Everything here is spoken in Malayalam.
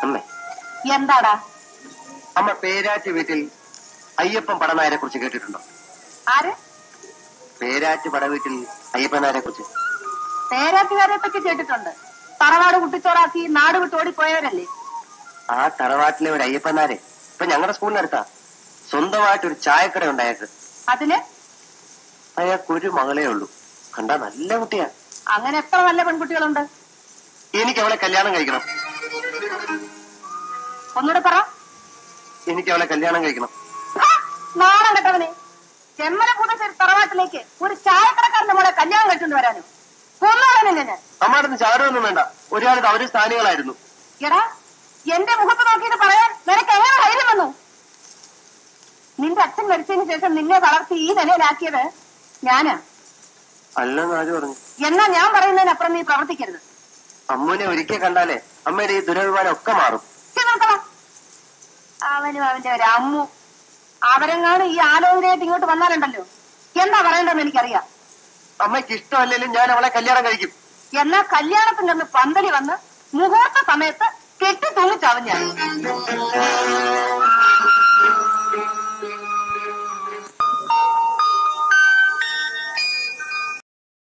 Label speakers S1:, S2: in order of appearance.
S1: അമ്മേ
S2: എന്താടാ
S1: അമ്മ പേരാറ്റ് വീട്ടിൽ അയ്യപ്പൻ പടനായരെ കുറിച്ച് കേട്ടിട്ടുണ്ടോ
S2: ആര്
S1: പേരാറ്റ് പടവീട്ടിൽ അയ്യപ്പൻ നായരെ കുറിച്ച്
S2: പേരാറ്റുകാരെ പറ്റി കേട്ടിട്ടുണ്ട് തറവാട് കുട്ടിച്ചോറാക്കി നാട് വിട്ട് ഓടിപ്പോയവരല്ലേ
S1: ആ തറവാട്ടിലെ ഒരു അയ്യപ്പൻ നായരെ ഇപ്പൊ ഞങ്ങളുടെ സ്കൂളിനടുത്താ സ്വന്തമായിട്ട് ഒരു ചായക്കട ഉണ്ടായത്
S2: അതിന്
S1: അയാൾക്ക് ഒരു മകളേ ഉള്ളൂ കണ്ടാ നല്ല കുട്ടിയാ
S2: അങ്ങനെ എത്ര നല്ല പെൺകുട്ടികളുണ്ട്
S1: എനിക്ക് അവളെ കല്യാണം കഴിക്കണം
S2: ഒന്നുകൂടെ പറ
S1: എനിക്ക് അവളെ കല്യാണം കഴിക്കണം
S2: ഹാ, നാണം കെട്ടവനെ ചെമ്മല പുതച്ചൊരു തറവാട്ടിലേക്ക് ഒരു ചായക്കടക്കാരന്റെ മോളെ കല്യാണം കഴിച്ചുകൊണ്ട് വരാനോ കൊന്നുകളഞ്ഞില്ല ഞാൻ
S1: അമ്മയുടെ ചാരമൊന്നും വേണ്ട ഒരാളുടെ അവര് സ്ഥാനികളായിരുന്നു
S2: എടാ എന്റെ മുഖത്ത് നോക്കിയിട്ട് പറയാൻ നിനക്ക് എങ്ങനെ ധൈര്യം വന്നു നിന്റെ അച്ഛൻ മരിച്ചതിന് ശേഷം നിന്നെ വളർത്തി ഈ നിലയിലാക്കിയത് ഞാനാ
S1: അല്ലെന്ന് ആര് പറഞ്ഞു
S2: എന്നാ ഞാൻ പറയുന്നതിനപ്പുറം നീ പ്രവർത്തിക്കരുത്
S1: അമ്മുവിനെ ഒരിക്കൽ കണ്ടാലേ അമ്മയുടെ ഈ ദുരഭിമാനം ഒക്കെ മാറും
S2: ചെ നോക്കണം അവനും അവന്റെ ഒരു അമ്മു അവരെങ്ങാനും ഈ ആലോചനയായിട്ട് ഇങ്ങോട്ട് വന്നാലുണ്ടല്ലോ എന്താ പറയേണ്ടതെന്ന് എനിക്കറിയാം
S1: അമ്മയ്ക്ക് ഇഷ്ടമല്ലെങ്കിലും ഞാൻ അവളെ കല്യാണം കഴിക്കും
S2: എന്നാ കല്യാണത്തിന്റെ അന്ന് പന്തലി വന്ന് മുഹൂർത്ത സമയത്ത് കെട്ടി തൂങ്ങിച്ചാവും ഞാൻ